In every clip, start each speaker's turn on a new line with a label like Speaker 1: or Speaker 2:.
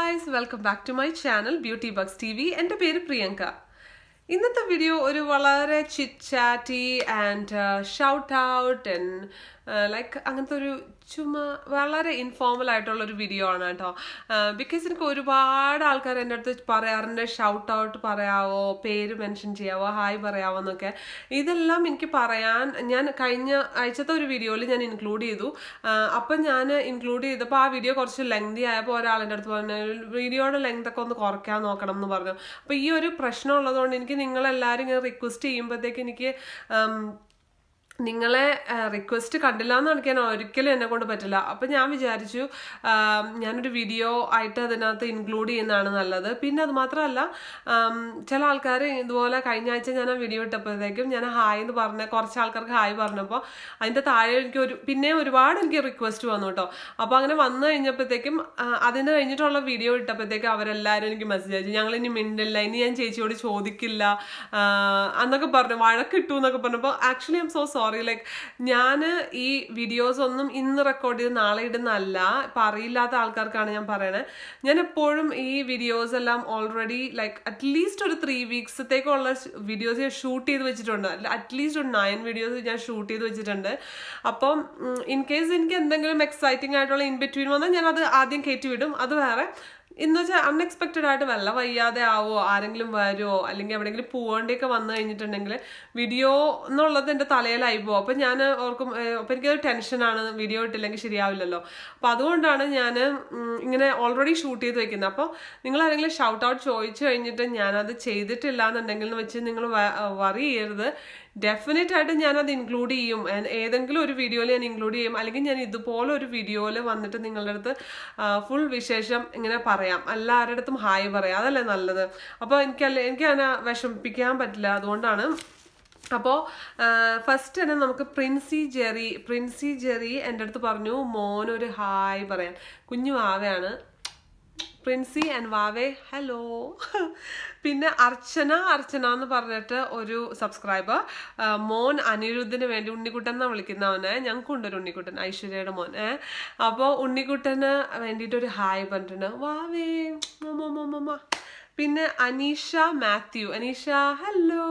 Speaker 1: guys welcome back to my channel beauty bucks T V എൻ്റെ പേര് പ്രിയങ്ക ഇന്നത്തെ video ഒരു വളരെ chit chatty and shout out and like അങ്ങനത്തെ ഒരു ചുമ്മാ വളരെ ഇൻഫോർമൽ ആയിട്ടുള്ള ഒരു വീഡിയോ ആണ് കേട്ടോ ബിക്കോസ് എനിക്ക് ഒരുപാട് ആൾക്കാർ എൻ്റെ അടുത്ത് പറയാറുണ്ട് ഷൗട്ട് ഔട്ട് പറയാവോ പേര് മെൻഷൻ ചെയ്യാവോ ഹായ് പറയാവോ എന്നൊക്കെ ഇതെല്ലാം എനിക്ക് പറയാൻ ഞാൻ കഴിഞ്ഞ ആഴ്ചത്തെ ഒരു വീഡിയോയിൽ ഞാൻ ഇൻക്ലൂഡ് ചെയ്തു അപ്പം ഞാൻ ഇൻക്ലൂഡ് ചെയ്തപ്പോൾ ആ വീഡിയോ കുറച്ച് ലെങ്തി ആയപ്പോൾ ഒരാൾ എൻ്റെ അടുത്ത് പറഞ്ഞു വീഡിയോയുടെ ലെങ്ത് ഒക്കെ ഒന്ന് കുറയ്ക്കാൻ നോക്കണം എന്ന് പറഞ്ഞു അപ്പോൾ ഈ ഒരു പ്രശ്നം ഉള്ളതുകൊണ്ട് എനിക്ക് നിങ്ങളെല്ലാവരും ഇങ്ങനെ റിക്വസ്റ്റ് ചെയ്യുമ്പോഴത്തേക്ക് എനിക്ക് നിങ്ങളെ റിക്വസ്റ്റ് കണ്ടില്ല എന്ന് കാണിക്കാൻ ഒരിക്കലും എന്നെ കൊണ്ട് പറ്റില്ല അപ്പം ഞാൻ വിചാരിച്ചു ഞാനൊരു വീഡിയോ ആയിട്ട് അതിനകത്ത് ഇൻക്ലൂഡ് ചെയ്യുന്നതാണ് നല്ലത് പിന്നെ അത് മാത്രമല്ല ചില ആൾക്കാർ ഇതുപോലെ കഴിഞ്ഞ ആഴ്ച ഞാൻ ആ വീഡിയോ ഇട്ടപ്പോഴത്തേക്കും ഞാൻ ഹായ് എന്ന് പറഞ്ഞ കുറച്ച് ആൾക്കാർക്ക് ഹായ് പറഞ്ഞപ്പോൾ അതിൻ്റെ താഴെ എനിക്ക് ഒരു പിന്നെ ഒരുപാട് എനിക്ക് റിക്വസ്റ്റ് വന്നു കേട്ടോ അപ്പോൾ അങ്ങനെ വന്നു കഴിഞ്ഞപ്പോഴത്തേക്കും അതിന് കഴിഞ്ഞിട്ടുള്ള വീഡിയോ ഇട്ടപ്പോഴത്തേക്കും അവരെല്ലാവരും എനിക്ക് മെസ്സേജ് അയച്ചു ഞങ്ങൾ ഇനി മിണ്ടില്ല ഇനി ഞാൻ ചേച്ചിയോട് ചോദിക്കില്ല എന്നൊക്കെ പറഞ്ഞു വഴക്കിട്ടു എന്നൊക്കെ പറഞ്ഞപ്പോൾ actually I'm so sorry like ഞാൻ ഈ വീഡിയോസ് ഒന്നും ഇന്ന് റെക്കോർഡ് ചെയ്ത് നാളെ ഇടുന്നല്ല ഇപ്പം അറിയില്ലാത്ത ആൾക്കാർക്കാണ് ഞാൻ പറയണത് ഞാൻ എപ്പോഴും ഈ വീഡിയോസ് എല്ലാം ഓൾറെഡി ലൈക്ക് അറ്റ്ലീസ്റ്റ് ഒരു ത്രീ വീക്സത്തേക്കുള്ള വീഡിയോസ് ഞാൻ ഷൂട്ട് ചെയ്ത് വെച്ചിട്ടുണ്ട് അറ്റ്ലീസ്റ്റ് ഒരു നയൻ വീഡിയോസ് ഞാൻ ഷൂട്ട് ചെയ്ത് വെച്ചിട്ടുണ്ട് അപ്പം ഇൻ കേസ് എനിക്ക് എന്തെങ്കിലും എക്സൈറ്റിംഗ് ആയിട്ടുള്ള ഇൻ ബിറ്റ്വീൻ വന്നാൽ ഞാൻ അത് ആദ്യം കയറ്റി വിടും അത് വേറെ എന്ന് വെച്ചാൽ അൺഎക്സ്പെക്റ്റഡ് ആയിട്ട് വല്ല വയ്യാതെ ആവോ ആരെങ്കിലും വരുമോ അല്ലെങ്കിൽ എവിടെയെങ്കിലും പോകേണ്ടിയൊക്കെ വന്നു കഴിഞ്ഞിട്ടുണ്ടെങ്കിൽ വീഡിയോ എന്നുള്ളത് എൻ്റെ തലയിലായി പോകും അപ്പം ഞാൻ ഓർക്കും അപ്പം എനിക്കത് ടെൻഷനാണ് വീഡിയോ ഇട്ടില്ലെങ്കിൽ ശരിയാവില്ലല്ലോ അപ്പം അതുകൊണ്ടാണ് ഞാൻ ഇങ്ങനെ ഓൾറെഡി ഷൂട്ട് ചെയ്ത് വെക്കുന്നത് അപ്പോൾ നിങ്ങൾ ആരെങ്കിലും ഷൗട്ട് ഔട്ട് ചോദിച്ചു കഴിഞ്ഞിട്ട് ഞാനത് ചെയ്തിട്ടില്ല എന്നുണ്ടെങ്കിൽ എന്ന് വെച്ച് നിങ്ങൾ വറി ചെയ്യരുത് ഡെഫിനറ്റ് ആയിട്ട് ഞാനത് ഇൻക്ലൂഡ് ചെയ്യും ഏതെങ്കിലും ഒരു വീഡിയോയിൽ ഞാൻ ഇൻക്ലൂഡ് ചെയ്യും അല്ലെങ്കിൽ ഞാൻ ഇതുപോലെ ഒരു വീഡിയോയിൽ വന്നിട്ട് നിങ്ങളുടെ അടുത്ത് ഫുൾ വിശേഷം ഇങ്ങനെ പറയാം എല്ലാവരുടെ അടുത്തും ഹായ് പറയാം അതല്ലേ നല്ലത് അപ്പോൾ എനിക്കല്ല എനിക്ക് അങ്ങനെ വിഷമിപ്പിക്കാൻ പറ്റില്ല അതുകൊണ്ടാണ് അപ്പോൾ ഫസ്റ്റ് തന്നെ നമുക്ക് പ്രിൻസി ജെറി പ്രിൻസി ജെറി എൻ്റെ അടുത്ത് പറഞ്ഞു മോനൊരു ഹായ് പറയാൻ കുഞ്ഞു വാവയാണ് പ്രിൻസി ആൻഡ് വാവേ ഹലോ പിന്നെ അർച്ചന അർച്ചന എന്ന് പറഞ്ഞിട്ട് ഒരു സബ്സ്ക്രൈബർ മോൻ അനിരുദ്ധിന് വേണ്ടി ഉണ്ണിക്കുട്ടൻ എന്നാണ് വിളിക്കുന്നവനെ ഞങ്ങൾക്കുണ്ട് ഒരു ഉണ്ണിക്കുട്ടൻ ഐശ്വര്യയുടെ മോൻ ഏഹ് അപ്പോൾ ഉണ്ണിക്കുട്ടന് വേണ്ടിയിട്ട് ഒരു ഹായ് പറഞ്ഞിട്ടുണ്ട് വാവേ മമ്മ പിന്നെ അനീഷ മാത്യു അനീഷ ഹലോ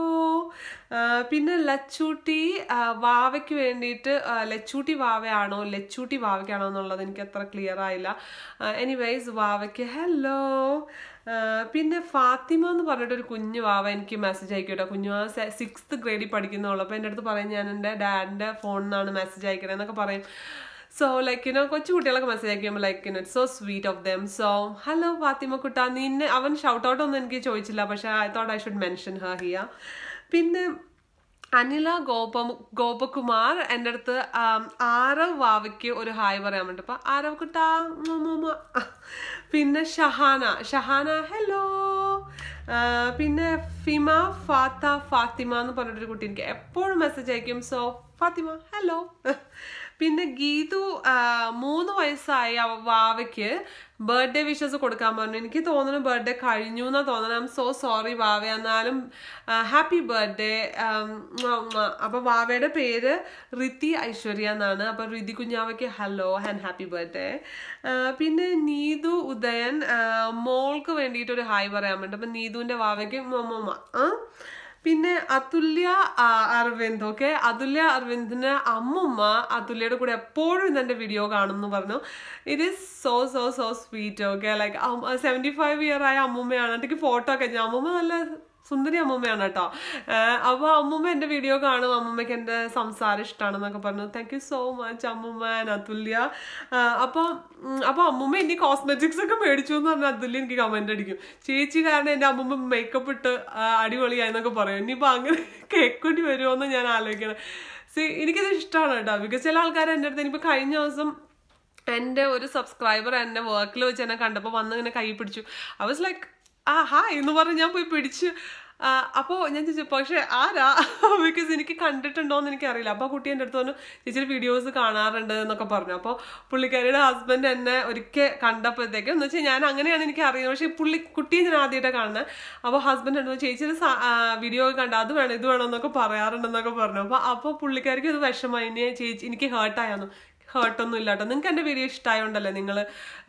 Speaker 1: പിന്നെ ലച്ചൂട്ടി വാവയ്ക്ക് വേണ്ടിയിട്ട് ലച്ചൂട്ടി വാവയാണോ ലച്ചൂട്ടി വാവയ്ക്കാണോ എന്നുള്ളത് എനിക്ക് അത്ര ക്ലിയർ ആയില്ല എനിവൈസ് വാവയ്ക്ക് ഹലോ പിന്നെ ഫാത്തിമ എന്ന് പറഞ്ഞിട്ട് ഒരു കുഞ്ഞു വാവ എനിക്ക് മെസ്സേജ് അയക്കട്ടോ കുഞ്ഞു വാവ സിക്സ്ത് ഗ്രേഡിൽ പഠിക്കുന്നുള്ളൂ അപ്പോൾ എൻ്റെ അടുത്ത് പറയും ഞാൻ എൻ്റെ ഡാഡിൻ്റെ ഫോണിൽ നിന്നാണ് മെസ്സേജ് അയക്കണേ എന്നൊക്കെ പറയും സോ ലൈക്ക് യുനോ കൊച്ചു കുട്ടികളൊക്കെ മെസ്സേജ് അയക്കുമ്പോൾ like you know it's so sweet of them so hello Fathima കുട്ട നിന്നെ അവൻ ഷൗട്ട് ഔട്ട് ഒന്നും എനിക്ക് ചോദിച്ചില്ല പക്ഷേ I thought I should mention her here പിന്നെ അനില ഗോപ ഗോപകുമാർ എൻ്റെ അടുത്ത് ആരവ് വാവയ്ക്ക് ഒരു ഹായ് പറയാൻ വേണ്ടി അപ്പം ആരവ് കുട്ട പിന്നെ ഷഹാന ഷഹാന ഹലോ പിന്നെ ഫിമ ഫാത്ത ഫാത്തിമ എന്ന് പറഞ്ഞിട്ടൊരു കുട്ടി എനിക്ക് എപ്പോഴും മെസ്സേജ് അയക്കും സോ ഫാത്തിമ ഹലോ പിന്നെ ഗീതു മൂന്ന് വയസ്സായ വാവയ്ക്ക് ബർത്ത്ഡേ വിഷസ് കൊടുക്കാൻ പറഞ്ഞു എനിക്ക് തോന്നുന്നു ബർത്ത്ഡേ കഴിഞ്ഞു എന്നാ തോന്നുന്നു ഐ എം സോ സോറി വാവ എന്നാലും ഹാപ്പി ബർത്ത്ഡേ അപ്പൊ വാവയുടെ പേര് റിതി ഐശ്വര്യ എന്നാണ് അപ്പൊ റിതി കുഞ്ഞാവയ്ക്ക് ഹലോ ആൻഡ് ഹാപ്പി ബർത്ത്ഡേ പിന്നെ നീതു ഉദയൻ മോൾക്ക് വേണ്ടിയിട്ട് ഒരു ഹായ് പറയാൻ വേണ്ടി അപ്പൊ നീതുവിന്റെ വാവയ്ക്ക് മൊമ്മ ആ പിന്നെ അതുല്യ അരവിന്ദ് ഓക്കെ അതുല്യ അരവിന്ദിന് അമ്മുമ്മ അതുല്യയുടെ കൂടെ എപ്പോഴും ഇതെൻ്റെ വീഡിയോ കാണും എന്ന് പറഞ്ഞു it is so so so sweet okay like seventy five year ആയ അമ്മുമ്മയാണ് എനിക്ക് ഫോട്ടോ ഒക്കെ ഞാൻ അമ്മുമ്മ നല്ല സുന്ദരി അമ്മൂമ്മയാണ് കേട്ടോ അപ്പോൾ അമ്മൂമ്മ എൻ്റെ വീഡിയോ കാണും അമ്മൂമ്മയ്ക്ക് എൻ്റെ സംസാരം ഇഷ്ടമാണെന്നൊക്കെ പറഞ്ഞു താങ്ക് യു സോ മച്ച് അമ്മൂമ്മ അതുല്യ അപ്പോൾ അപ്പോൾ അമ്മൂമ്മ എനിക്ക് കോസ്മെറ്റിക്സ് ഒക്കെ മേടിച്ചു എന്ന് പറഞ്ഞാൽ അതുല്യ എനിക്ക് കമൻ്റ് അടിക്കും ചേച്ചി കാരണം എൻ്റെ അമ്മൂമ്മ മേക്കപ്പ് ഇട്ട് അടിപൊളിയായെന്നൊക്കെ പറയും ഇനിയിപ്പോൾ അങ്ങനെ കേക്കൂട്ടി വരുമോ എന്ന് ഞാൻ ആലോചിക്കണം സി എനിക്കിത് ഇഷ്ടമാണ് കേട്ടോ ബിക്കോസ് ചില ആൾക്കാർ എൻ്റെ അടുത്ത് ഇനിയിപ്പോൾ കഴിഞ്ഞ ദിവസം എൻ്റെ ഒരു സബ്സ്ക്രൈബർ എൻ്റെ വർക്കിൽ വെച്ച് എന്നെ കണ്ടപ്പോൾ വന്ന് ഇങ്ങനെ കൈ പിടിച്ചു I was like ah hi എന്ന് പറഞ്ഞ് ഞാൻ പോയി പിടിച്ച് അപ്പോൾ ഞാൻ ചോദിച്ചു പക്ഷേ ആരാ ബിക്കോസ് എനിക്ക് കണ്ടിട്ടുണ്ടോയെന്ന് എനിക്കറിയില്ല അപ്പോൾ കുട്ടി എൻ്റെ അടുത്ത് പറഞ്ഞു ചേച്ചിയുടെ വീഡിയോസ് കാണാറുണ്ട് എന്നൊക്കെ പറഞ്ഞു അപ്പോൾ പുള്ളിക്കാരിയുടെ ഹസ്ബൻഡ് എന്നെ ഒരിക്കൽ കണ്ടപ്പോഴത്തേക്ക് എന്ന് വെച്ചാൽ ഞാൻ അങ്ങനെയാണ് എനിക്ക് അറിയുന്നത് പക്ഷേ പുള്ളി കുട്ടിയെ ഞാൻ ആദ്യമായിട്ടാണ് കാണുന്നത് അപ്പോൾ ഹസ്ബൻഡ് എന്നോട് ചേച്ചിയുടെ വീഡിയോ കണ്ട അത് വേണം ഇത് വേണം എന്നൊക്കെ പറയാറുണ്ടെന്നൊക്കെ പറഞ്ഞു അപ്പോൾ അപ്പോൾ പുള്ളിക്കാരിക്ക് ഇത് വിഷമമായി ഇനി ചേച്ചി എനിക്ക് ഹേർട്ടായിരുന്നു ഹേർട്ടൊന്നും ഇല്ല കേട്ടോ നിങ്ങൾക്ക് എൻ്റെ വീഡിയോ ഇഷ്ടമായോണ്ടല്ലേ നിങ്ങൾ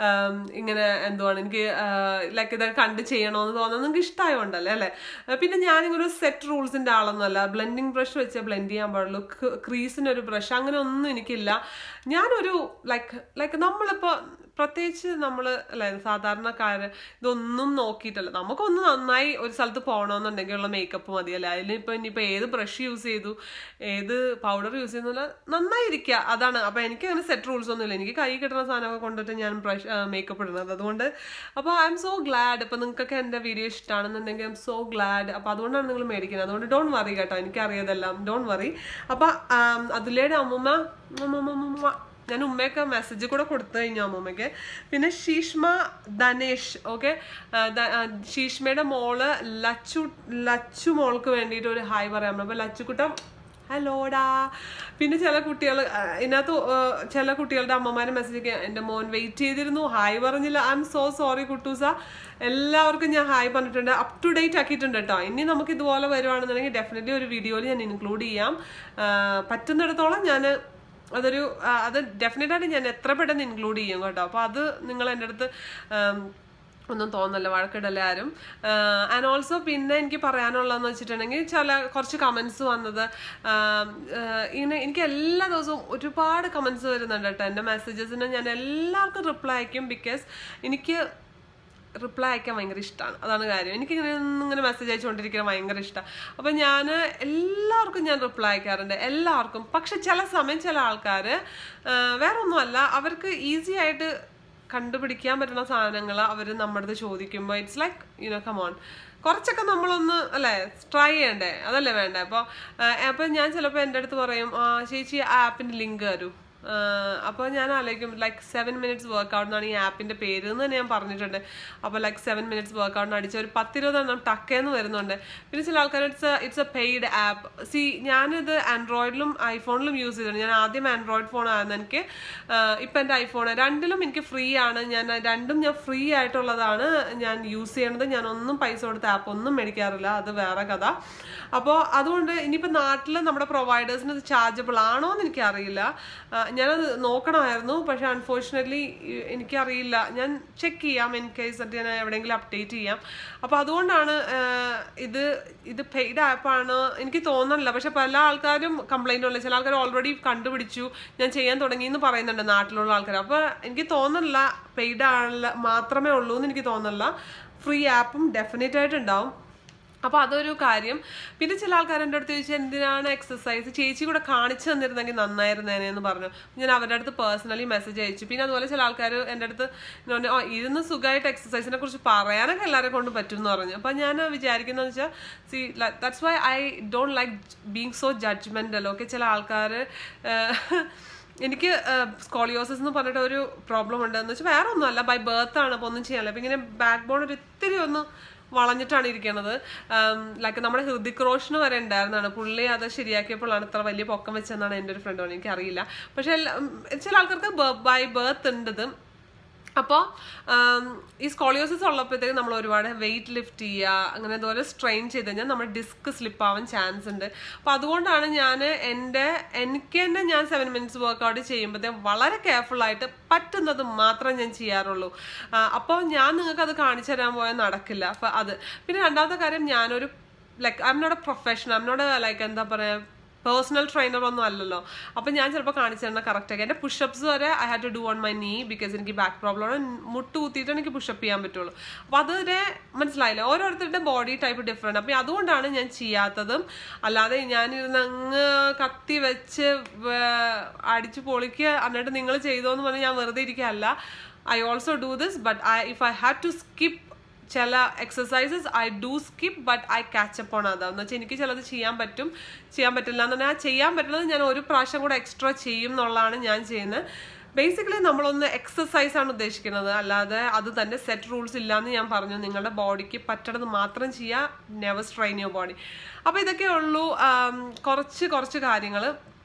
Speaker 1: ഇങ്ങനെ എന്തുവാണ് എനിക്ക് ലൈക്ക് ഇതൊക്കെ കണ്ട് ചെയ്യണമെന്ന് തോന്നുന്നത് നിങ്ങൾക്ക് ഇഷ്ടമായോണ്ടല്ലേ അല്ലേ ആ, പിന്നെ ഞാനിങ്ങനെ ഒരു സെറ്റ് റൂൾസിൻ്റെ ആളൊന്നുമല്ല ബ്ലെൻഡിങ് ബ്രഷ് വെച്ച് ബ്ലെൻഡ് ചെയ്യാൻ പാടുള്ളൂ ക്രീസിന് ഒരു ബ്രഷ് അങ്ങനെ ഒന്നും എനിക്കില്ല ഞാനൊരു ലൈക്ക് ലൈക്ക് നമ്മളിപ്പോൾ പ്രത്യേകിച്ച് നമ്മൾ അല്ലേ സാധാരണക്കാര് ഇതൊന്നും നോക്കിയിട്ടല്ല നമുക്കൊന്ന് നന്നായി ഒരു സ്ഥലത്ത് പോകണമെന്നുണ്ടെങ്കിൽ ഉള്ള മേക്കപ്പ് മതിയല്ലേ അതിലിപ്പോൾ ഇനിയിപ്പോൾ ഏത് ബ്രഷ് യൂസ് ചെയ്തു ഏത് പൗഡർ യൂസ് ചെയ്യുന്നില്ല നന്നായിരിക്കുക അതാണ് അപ്പോൾ എനിക്ക് അങ്ങനെ സെറ്റ് റൂൾസ് ഒന്നുമില്ല എനിക്ക് കൈ കിട്ടുന്ന സാധനമൊക്കെ കൊണ്ടിട്ട് ഞാൻ ബ്രഷ് മേക്കപ്പ് ഇടുന്നത് അതുകൊണ്ട് അപ്പോൾ ഐ എം സോ ഗ്ലാഡ് ഇപ്പോൾ നിങ്ങൾക്കൊക്കെ എൻ്റെ വീഡിയോ ഇഷ്ടമാണെന്നുണ്ടെങ്കിൽ ഐ എം സോ ഗ്ലാഡ് അപ്പോൾ അതുകൊണ്ടാണ് നിങ്ങൾ മേടിക്കുന്നത് അതുകൊണ്ട് ഡോണ്ട് വറി കേട്ടോ എനിക്കറിയാതെല്ലാം ഡോണ്ട് വറി അപ്പോൾ അതിലേടെ അമ്മൂമ്മ അമ്മൂമ്മ ഞാൻ ഉമ്മയൊക്കെ മെസ്സേജ് കൂടെ കൊടുത്തു കഴിഞ്ഞു അമ്മൂമ്മയ്ക്ക് പിന്നെ ശീഷ്മ ധനേഷ് ഓക്കെ ശീഷ്മയുടെ മോള് ലച്ചു ലച്ചു മോൾക്ക് വേണ്ടിയിട്ട് ഒരു ഹായ് പറയാൻ അപ്പോൾ ലച്ചുക്കുട്ടം ഹലോടാ പിന്നെ ചില കുട്ടികൾ ഇതിനകത്ത് ആ, ചില കുട്ടികളുടെ അമ്മമാരെ മെസ്സേജ് എൻ്റെ മോൻ വെയിറ്റ് ചെയ്തിരുന്നു ഹായ് പറഞ്ഞില്ല ഐ എം സോ സോറി കുട്ടൂസ എല്ലാവർക്കും ഞാൻ ഹായ് പറഞ്ഞിട്ടുണ്ട് അപ് ടു ഡേറ്റ് ആക്കിയിട്ടുണ്ട് കേട്ടോ ഇനി നമുക്ക് ഇതുപോലെ വരുവാണെന്നുണ്ടെങ്കിൽ ഡെഫിനറ്റ്ലി ഒരു വീഡിയോയിൽ ഞാൻ ഇൻക്ലൂഡ് ചെയ്യാം ആ, പറ്റുന്നിടത്തോളം ഞാൻ അതൊരു ആ, അത് ഡെഫിനറ്റ് ആയിട്ട് ഞാൻ എത്ര പെട്ടെന്ന് ഇൻക്ലൂഡ് ചെയ്യും കേട്ടോ അപ്പോൾ അത് നിങ്ങൾ എൻ്റെ അടുത്ത് ആം, ഒന്നും തോന്നല്ല വഴക്കിടല്ല ആരും ആൻഡ് ഓൾസോ പിന്നെ എനിക്ക് പറയാനുള്ളതെന്ന് വെച്ചിട്ടുണ്ടെങ്കിൽ ചില കുറച്ച് കമൻസ് വന്നത് ആം, ആ, ഇങ്ങനെ എനിക്ക് എല്ലാ ദിവസവും ഒരുപാട് കമൻസ് വരുന്നുണ്ട് കേട്ടോ എൻ്റെ മെസ്സേജസിന് ഞാൻ എല്ലാവർക്കും റിപ്ലൈ അയക്കും ബിക്കോസ് എനിക്ക് റിപ്ലൈ അയക്കാൻ ഭയങ്കര ഇഷ്ടമാണ് അതാണ് കാര്യം എനിക്കിങ്ങനെ ഒന്നും ഇങ്ങനെ മെസ്സേജ് അയച്ചുകൊണ്ടിരിക്കുന്നത് ഭയങ്കര ഇഷ്ടമാണ് അപ്പം ഞാൻ എല്ലാവർക്കും ഞാൻ റിപ്ലൈ അയക്കാറുണ്ട് എല്ലാവർക്കും പക്ഷെ ചില സമയം ചില ആൾക്കാർ വേറെ ഒന്നുമല്ല അവർക്ക് ഈസി ആയിട്ട് കണ്ടുപിടിക്കാൻ പറ്റുന്ന സാധനങ്ങൾ അവർ നമ്മുടെ അടുത്ത് ചോദിക്കുമ്പോൾ ഇറ്റ്സ് ലൈക്ക് യുനോ കമോൺ കുറച്ചൊക്കെ നമ്മളൊന്ന് അല്ലേ ട്രൈ ചെയ്യണ്ടേ അതല്ലേ വേണ്ടേ അപ്പോൾ അപ്പോൾ ഞാൻ ചിലപ്പോൾ എൻ്റെ അടുത്ത് പറയും "ആ, ചേച്ചി ആപ്പിൻ്റെ ലിങ്ക് തരൂ അപ്പോൾ ഞാൻ ആലോചിക്കും ലൈക്ക് സെവൻ മിനിറ്റ്സ് വർക്കൗട്ട് എന്നാണ് ഈ ആപ്പിൻ്റെ പേര് എന്ന് തന്നെ ഞാൻ പറഞ്ഞിട്ടുണ്ട് അപ്പോൾ ലൈക്ക് സെവൻ മിനിറ്റ്സ് വർക്കൗട്ടിന് അടിച്ച ഒരു പത്തിരുപതെണ്ണം ടക്കേന്ന് വരുന്നുണ്ട് പിന്നെ ചില ആൾക്കാർ it's it's a paid app see ഞാനിത് ആൻഡ്രോയിഡിലും ഐഫോണിലും യൂസ് ചെയ്തിട്ടുണ്ട് ഞാൻ ആദ്യം ആൻഡ്രോയിഡ് ഫോൺ ആയിരുന്നു എനിക്ക് ഇപ്പം എൻ്റെ ഐഫോൺ രണ്ടിലും എനിക്ക് ഫ്രീ ആണ് ഞാൻ രണ്ടും ഞാൻ ഫ്രീ ആയിട്ടുള്ളതാണ് ഞാൻ യൂസ് ചെയ്യണത് ഞാൻ ഒന്നും പൈസ കൊടുത്ത ആപ്പ് ഒന്നും മേടിക്കാറില്ല അത് വേറെ കഥ അപ്പോൾ അതുകൊണ്ട് ഇനിയിപ്പോൾ നാട്ടിൽ നമ്മുടെ പ്രൊവൈഡേഴ്സിന് ഇത് ചാർജബിൾ ആണോ എന്ന് എനിക്കറിയില്ല ആ, ഞാനത് നോക്കണമായിരുന്നു പക്ഷെ അൺഫോർച്ചുനേറ്റ്ലി എനിക്കറിയില്ല ഞാൻ ചെക്ക് ചെയ്യാം ഇൻ കേസ് അത് ഞാൻ എവിടെയെങ്കിലും അപ്ഡേറ്റ് ചെയ്യാം അപ്പോൾ അതുകൊണ്ടാണ് ആ, ഇത് ഇത് പെയ്ഡ് ആപ്പാണ് എനിക്ക് തോന്നുന്നില്ല പക്ഷെ പല ആൾക്കാരും കംപ്ലൈൻ്റ് ഉള്ള ചില ആൾക്കാർ ഓൾറെഡി കണ്ടുപിടിച്ചു ഞാൻ ചെയ്യാൻ തുടങ്ങി എന്ന് പറയുന്നുണ്ട് നാട്ടിലുള്ള ആൾക്കാർ അപ്പോൾ എനിക്ക് തോന്നുന്നില്ല പെയ്ഡ് ആണല്ല മാത്രമേ ഉള്ളൂ എന്ന് എനിക്ക് തോന്നുന്നില്ല ഫ്രീ ആപ്പും ഡെഫിനറ്റ് ആയിട്ട് ഉണ്ടാവും അപ്പോൾ അതൊരു കാര്യം പിന്നെ ചില ആൾക്കാർ എൻ്റെ അടുത്ത് ചോദിച്ചു എന്തിനാണ് എക്സസൈസ് ചേച്ചി കൂടെ കാണിച്ചു തന്നിരുന്നെങ്കിൽ നന്നായിരുന്നേനെ എന്ന് പറഞ്ഞു ഞാൻ അവരുടെ അടുത്ത് പേഴ്സണലി മെസ്സേജ് അയച്ചു പിന്നെ അതുപോലെ ചില ആൾക്കാർ എൻ്റെ അടുത്ത് ഇങ്ങനെ പറഞ്ഞു, ഓ ഇരുന്ന് സുഖമായിട്ട് എക്സസൈസിനെ കുറിച്ച് പറയാനൊക്കെ എല്ലാവരെ കൊണ്ട് പറ്റും എന്ന് പറഞ്ഞു അപ്പോൾ ഞാൻ വിചാരിക്കുന്നത് വെച്ചാൽ see that's why I don't like being so judgmental okay ചില ആൾക്കാർ എനിക്ക് സ്കോളിയോസിസ് എന്ന് പറഞ്ഞിട്ട് ഒരു പ്രോബ്ലം ഉണ്ട് എന്ന് വെച്ചാൽ വേറെ ഒന്നുമല്ല ബൈ ബർത്ത് ആണ് അപ്പോൾ ഒന്നും ചെയ്യാനില്ല അപ്പോൾ ഇങ്ങനെ ബാക്ക് ബോൺ ഒരു ഇത്തിരി ഒന്ന് വളഞ്ഞിട്ടാണ് ഇരിക്കുന്നത് ലൈക്ക് നമ്മുടെ ഹൃതിക് റോഷന് വരെ ഉണ്ടായിരുന്നതാണ് പുള്ളി അത് ശരിയാക്കിയപ്പോഴാണ് ഇത്ര വലിയ പൊക്കം വെച്ചെന്നാണ് എൻ്റെ ഒരു ഫ്രണ്ട് പറഞ്ഞത് എനിക്കറിയില്ല പക്ഷേ എല്ലാ- ഉം, ചില ആൾക്കാർക്ക് ബൈ ബർത്ത് ഉണ്ട് ഇത് അപ്പോൾ ഈ സ്കോളിയോസിസ് ഉള്ളപ്പോഴത്തേക്ക് നമ്മൾ ഒരുപാട് വെയിറ്റ് ലിഫ്റ്റ് ചെയ്യുക അങ്ങനെ അതുപോലെ സ്ട്രെയിൻ ചെയ്ത് കഴിഞ്ഞാൽ നമ്മുടെ ഡിസ്ക് സ്ലിപ്പ് ആവാൻ ചാൻസ് ഉണ്ട് അപ്പോൾ അതുകൊണ്ടാണ് ഞാൻ എൻ്റെ എനിക്ക് തന്നെ ഞാൻ സെവൻ മിനിറ്റ്സ് വർക്കൗട്ട് ചെയ്യുമ്പോഴത്തേക്കും വളരെ കെയർഫുൾ ആയിട്ട് പറ്റുന്നത് മാത്രം ഞാൻ ചെയ്യാറുള്ളൂ അപ്പോൾ ഞാൻ നിങ്ങൾക്ക് അത് കാണിച്ചു തരാൻ പോയാൽ നടക്കില്ല അപ്പോൾ അത് പിന്നെ രണ്ടാമത്തെ കാര്യം ഞാനൊരു like I'm not a professional I'm not like എന്താ പറയുക പേഴ്സണൽ ട്രെയിനർ ഒന്നും അല്ലല്ലോ അപ്പം ഞാൻ ചിലപ്പോൾ കാണിച്ചു തരുന്ന കറക്റ്റ് ആക്കി എൻ്റെ പുഷപ്സ് വരെ I have to do on my knee because എനിക്ക് ബാക്ക് പ്രോബ്ലം ആണ് മുട്ട് കുത്തിയിട്ട് എനിക്ക് പുഷപ്പ് ചെയ്യാൻ പറ്റുള്ളൂ അപ്പോൾ അതുവരെ മനസ്സിലായില്ല ഓരോരുത്തരുടെ ബോഡി ടൈപ്പ് ഡിഫറെൻറ്റ് അപ്പം അതുകൊണ്ടാണ് ഞാൻ ചെയ്യാത്തതും അല്ലാതെ ഞാനിരുന്ന് അങ്ങ് കത്തി വെച്ച് വേ- അടിച്ച് പൊളിക്കുക എന്നിട്ട് നിങ്ങൾ ചെയ്തോന്ന് പറഞ്ഞ് ഞാൻ വെറുതെ ഇരിക്കുകയല്ല I also do this but I if I have to skip ചില exercises I do skip but I catch up on അതാ എന്ന് വെച്ചാൽ എനിക്ക് ചിലത് ചെയ്യാൻ പറ്റും ചെയ്യാൻ പറ്റില്ല എന്ന് പറഞ്ഞാൽ ചെയ്യാൻ പറ്റുന്നത് ഞാൻ ഒരു പ്രാവശ്യം കൂടെ എക്സ്ട്രാ ചെയ്യും എന്നുള്ളതാണ് ഞാൻ ചെയ്യുന്നത് ബേസിക്കലി നമ്മളൊന്ന് എക്സസൈസ് ആണ് ഉദ്ദേശിക്കുന്നത് അല്ലാതെ അത് തന്നെ സെറ്റ് റൂൾസ് ഇല്ലാന്ന് ഞാൻ പറഞ്ഞു നിങ്ങളുടെ ബോഡിക്ക് പറ്റണത് മാത്രം ചെയ്യുക നെവർ സ്ട്രെയിൻ യുവർ ബോഡി അപ്പോൾ ഇതൊക്കെ ഉള്ളൂ ആം, കുറച്ച് കുറച്ച് കാര്യങ്ങൾ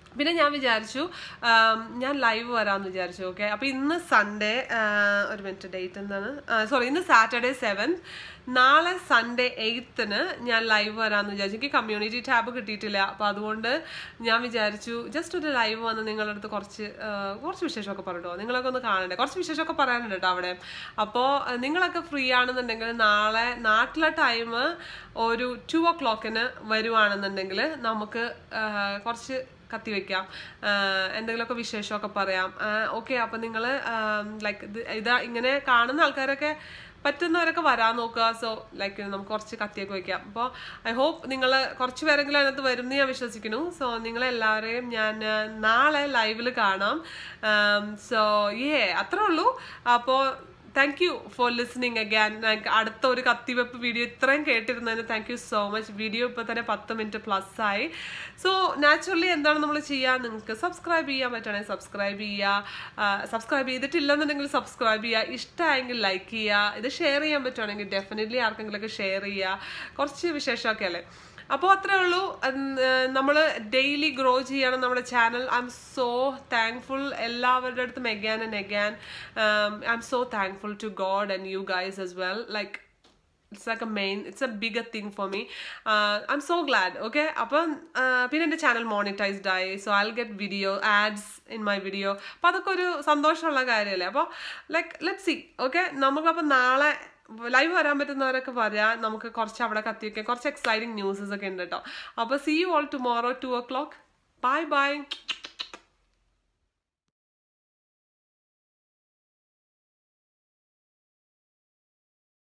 Speaker 1: പിന്നെ ഞാൻ വിചാരിച്ചു ആം, ഞാൻ ലൈവ് വരാമെന്ന് വിചാരിച്ചു ഓക്കെ അപ്പോൾ ഇന്ന് സൺഡേ ഒരു മിനിറ്റ് ഡേറ്റ് എന്താണ് സോറി ഇന്ന് സാറ്റർഡേ സെവൻത് നാളെ സൺഡേ എയ്ത്തിന് ഞാൻ ലൈവ് വരാമെന്ന് വിചാരിച്ചു എനിക്ക് കമ്മ്യൂണിറ്റി ടാബ് കിട്ടിയിട്ടില്ല അപ്പോൾ അതുകൊണ്ട് ഞാൻ വിചാരിച്ചു ജസ്റ്റ് ഒരു ലൈവ് വന്ന് നിങ്ങളുടെ അടുത്ത് കുറച്ച് ആ, കുറച്ച് വിശേഷമൊക്കെ പറയട്ടോ നിങ്ങളൊക്കെ ഒന്ന് കാണണ്ടേ കുറച്ച് വിശേഷമൊക്കെ പറയാനുണ്ട് കേട്ടോ അവിടെ അപ്പോൾ നിങ്ങളൊക്കെ ഫ്രീ ആണെന്നുണ്ടെങ്കിൽ നാളെ നാട്ടിലെ ടൈം ഒരു ടു ഓ ക്ലോക്കിന് വരുവാണെന്നുണ്ടെങ്കിൽ നമുക്ക് ആ, കുറച്ച് കത്തി വെക്കാം ആഹ് എന്തെങ്കിലുമൊക്കെ വിശേഷമൊക്കെ പറയാം ഓക്കെ അപ്പം നിങ്ങൾ ലൈക്ക് ഇത് ഇതാ ഇങ്ങനെ കാണുന്ന ആൾക്കാരൊക്കെ പറ്റുന്നവരൊക്കെ വരാൻ നോക്കുക സോ ലൈക്ക് നമുക്ക് കുറച്ച് കത്തിയൊക്കെ വെക്കാം അപ്പോൾ ഐ ഹോപ്പ് നിങ്ങൾ കുറച്ച് പേരെങ്കിലും അതിനകത്ത് വരും എന്ന് ഞാൻ വിശ്വസിക്കുന്നു സോ നിങ്ങളെല്ലാവരെയും ഞാൻ ആ, നാളെ ലൈവിൽ കാണാം സോ ഏ അത്രേ ഉള്ളൂ അപ്പോൾ thank you for listening again അടുത്ത ഒരു കത്തിവെപ്പ് വീഡിയോ ഇത്രയും കേട്ടിരുന്നതിന് thank you so much video ഇപ്പോൾ തന്നെ പത്ത് മിനിറ്റ് പ്ലസ് ആയി സോ നാച്ചുറലി എന്താണ് നമ്മൾ ചെയ്യുക നിങ്ങൾക്ക് സബ്സ്ക്രൈബ് ചെയ്യാൻ പറ്റുകയാണെങ്കിൽ സബ്സ്ക്രൈബ് ചെയ്യുക സബ്സ്ക്രൈബ് ചെയ്തിട്ടില്ലെന്നുണ്ടെങ്കിൽ സബ്സ്ക്രൈബ് ചെയ്യുക ഇഷ്ടമായെങ്കിൽ ലൈക്ക് ചെയ്യുക ഇത് ഷെയർ ചെയ്യാൻ പറ്റുവാണെങ്കിൽ ഡെഫിനറ്റ്ലി ആർക്കെങ്കിലുമൊക്കെ ഷെയർ ചെയ്യുക കുറച്ച് വിശേഷമൊക്കെ അല്ലേ അപ്പോൾ അത്രേ ഉള്ളൂ നമ്മൾ ഡെയിലി ഗ്രോ ചെയ്യണം നമ്മുടെ channel I'm so thankful എല്ലാവരുടെ അടുത്തും again and again I'm so thankful to God and you guys as well like it's like a main it's a bigger thing for me uh, i'm so glad okay അപ്പം uh, പിന്നെ എൻ്റെ channel monetized ആയി so I get video ads in my video അപ്പം അതൊക്കെ ഒരു സന്തോഷമുള്ള കാര്യമല്ലേ അപ്പോൾ ലൈക്ക് ലെറ്റ് സി ഓക്കെ നമുക്കപ്പോൾ നാളെ ലൈവ് വരാൻ പറ്റുന്നവരൊക്കെ വരാം നമുക്ക് കുറച്ച് അവിടെ കത്തിയൊക്കെ കുറച്ച് എക്സൈറ്റിംഗ് ന്യൂസസ് ഒക്കെ ഉണ്ട് കേട്ടോ അപ്പോൾ see you all tomorrow two o'clock bye by